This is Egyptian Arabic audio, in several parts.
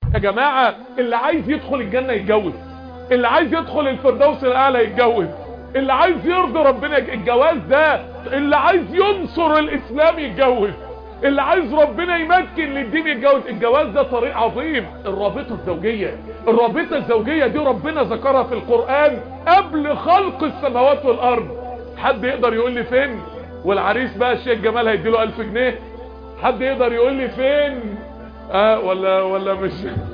يا جماعة اللي عايز يدخل الجنة يتجوز اللي عايز يدخل الفردوس الاعلى يتجوز اللي عايز يرضي ربنا الجواز ده اللي عايز ينصر الاسلام يتجوز اللي عايز ربنا يمكن للدين يتجوز الجواز ده طريق عظيم الرابطة الزوجية الرابطة الزوجية دي ربنا ذكرها في القرآن قبل خلق السماوات والارض حد يقدر يقول لي فين والعريس بقى الشيخ جمال هيديله الف جنيه حد يقدر يقول لي فين اه ولا ولا مش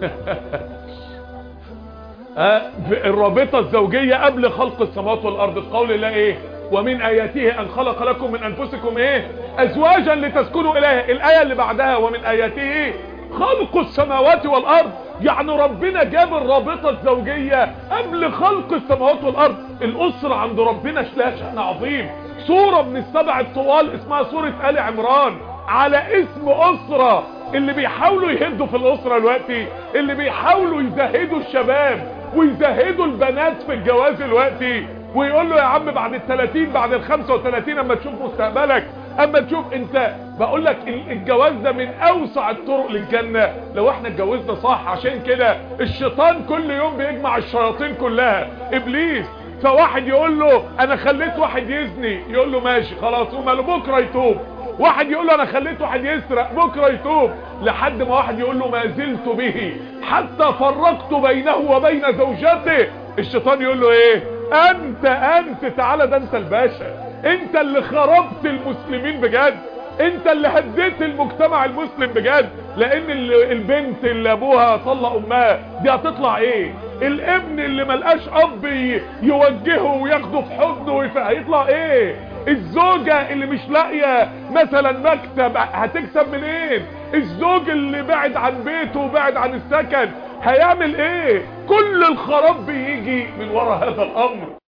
اه الرابطة الزوجية قبل خلق السماوات والارض قول الله ايه ومن اياته ان خلق لكم من انفسكم ايه ازواجا لتسكنوا اليها الايه اللي بعدها ومن اياته خلق السماوات والارض يعني ربنا جاب الرابطة الزوجية قبل خلق السماوات والارض الاسرة عند ربنا لها شأن عظيم سورة من السبع الطوال اسمها سورة آل عمران على اسم اسرة اللي بيحاولوا يهدوا في الاسرة دلوقتي اللي بيحاولوا يزهدوا الشباب ويزهدوا البنات في الجواز دلوقتي ويقول له يا عم بعد ال 30 بعد ال 35 اما تشوف مستقبلك اما تشوف انت بقول لك الجواز ده من اوسع الطرق للجنة لو احنا اتجوزنا صح عشان كده الشيطان كل يوم بيجمع الشياطين كلها ابليس فواحد يقول له انا خليت واحد يزني يقول له ماشي خلاص وماله بكره يتوب واحد يقول له انا خليت واحد يسرق بكره يتوب لحد ما واحد يقول له ما زلت به حتى فرقت بينه وبين زوجته الشيطان يقول له ايه انت انت تعالى ده انت الباشا انت اللي خربت المسلمين بجد انت اللي هديت المجتمع المسلم بجد لان البنت اللي ابوها طلق امها دي هتطلع ايه الابن اللي ملقاش اب يوجهه وياخده في حضنه هيطلع ايه الزوجة اللي مش لاقية مثلا مكتب هتكسب منين الزوج اللي بعد عن بيته وبعد عن السكن هيعمل ايه كل الخراب بيجي من وراء هذا الامر